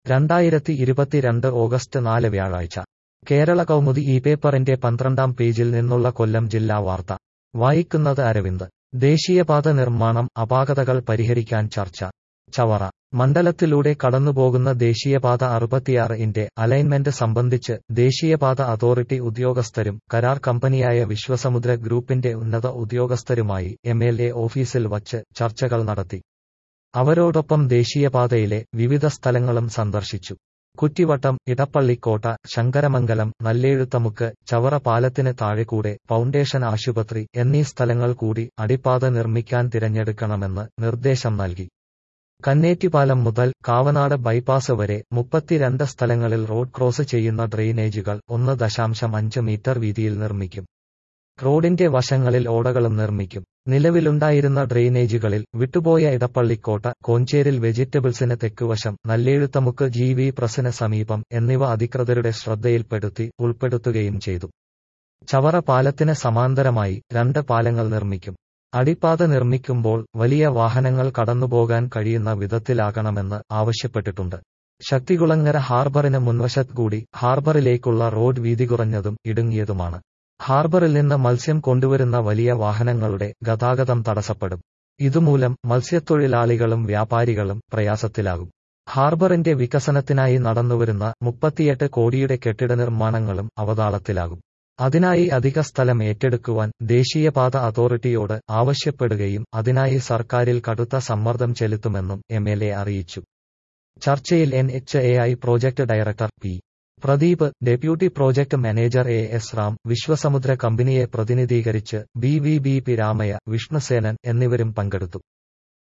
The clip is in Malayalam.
രണ്ടായിരത്തി ഇരുപത്തിരണ്ട് ഓഗസ്റ്റ് നാല് വ്യാഴാഴ്ച കേരള കൗമുദി ഈ പേപ്പറിന്റെ പന്ത്രണ്ടാം പേജിൽ നിന്നുള്ള കൊല്ലം ജില്ലാ വാർത്ത വായിക്കുന്നത് അരവിന്ദ് ദേശീയപാത നിർമ്മാണം അപാകതകൾ പരിഹരിക്കാൻ ചർച്ച ചവറ മണ്ഡലത്തിലൂടെ കടന്നുപോകുന്ന ദേശീയപാത അറുപത്തിയാറ് ഇന്റെ അലൈൻമെന്റ് സംബന്ധിച്ച് ദേശീയപാത അതോറിറ്റി ഉദ്യോഗസ്ഥരും കരാർ കമ്പനിയായ വിശ്വസമുദ്ര ഗ്രൂപ്പിന്റെ ഉന്നത ഉദ്യോഗസ്ഥരുമായി എം എൽ എ ഓഫീസിൽ വച്ച് ചർച്ചകൾ നടത്തി അവരോടൊപ്പം ദേശീയപാതയിലെ വിവിധ സ്ഥലങ്ങളും സന്ദർശിച്ചു കുറ്റിവട്ടം ഇടപ്പള്ളിക്കോട്ട ശങ്കരമംഗലം നല്ലേഴുത്തമുക്ക് ചവറ പാലത്തിന് താഴെക്കൂടെ ഫൗണ്ടേഷൻ ആശുപത്രി എന്നീ സ്ഥലങ്ങൾ കൂടി അടിപ്പാത നിർമ്മിക്കാൻ തിരഞ്ഞെടുക്കണമെന്ന് നിർദ്ദേശം നൽകി കന്നേറ്റിപ്പാലം മുതൽ കാവനാട് ബൈപ്പാസ് വരെ മുപ്പത്തിരണ്ട് സ്ഥലങ്ങളിൽ റോഡ് ക്രോസ് ചെയ്യുന്ന ഡ്രെയിനേജുകൾ ഒന്ന് ദശാംശം അഞ്ച് മീറ്റർ വീതിയിൽ നിർമ്മിക്കും റോഡിന്റെ വശങ്ങളിൽ ഓടകളും നിർമ്മിക്കും നിലവിലുണ്ടായിരുന്ന ഡ്രെയിനേജുകളിൽ വിട്ടുപോയ ഇടപ്പള്ളിക്കോട്ട കോഞ്ചേരിൽ വെജിറ്റബിൾസിന് തെക്കുവശം നല്ലേഴുത്തമുക്ക് ജി വി പ്രസിന് സമീപം എന്നിവ അധികൃതരുടെ ശ്രദ്ധയിൽപ്പെടുത്തി ഉൾപ്പെടുത്തുകയും ചെയ്തു ചവറ പാലത്തിന് സമാന്തരമായി രണ്ട് പാലങ്ങൾ നിർമ്മിക്കും അടിപ്പാത നിർമ്മിക്കുമ്പോൾ വലിയ വാഹനങ്ങൾ കടന്നുപോകാൻ കഴിയുന്ന വിധത്തിലാകണമെന്ന് ആവശ്യപ്പെട്ടിട്ടുണ്ട് ശക്തികുളങ്ങര ഹാർബറിന് മുൻവശത്ത് കൂടി ഹാർബറിലേക്കുള്ള റോഡ് വീതി കുറഞ്ഞതും ഇടുങ്ങിയതുമാണ് ഹാർബറിൽ നിന്ന് മത്സ്യം കൊണ്ടുവരുന്ന വലിയ വാഹനങ്ങളുടെ ഗതാഗതം തടസ്സപ്പെടും ഇതുമൂലം മത്സ്യത്തൊഴിലാളികളും വ്യാപാരികളും പ്രയാസത്തിലാകും ഹാർബറിന്റെ വികസനത്തിനായി നടന്നുവരുന്ന മുപ്പത്തിയെട്ട് കോടിയുടെ കെട്ടിട നിർമ്മാണങ്ങളും അവതാളത്തിലാകും അതിനായി അധിക സ്ഥലം ഏറ്റെടുക്കുവാൻ ദേശീയപാത അതോറിറ്റിയോട് ആവശ്യപ്പെടുകയും അതിനായി സർക്കാരിൽ കടുത്ത സമ്മർദ്ദം ചെലുത്തുമെന്നും എം എൽ എ അറിയിച്ചു ചർച്ചയിൽ N H A I project director P Pradeep deputy project manager A S Ram Vishwasamudra കമ്പനിയെ പ്രതിനിധീകരിച്ച് B V B P Ramaiah Vishnusenan എന്നിവരും പങ്കെടുത്തു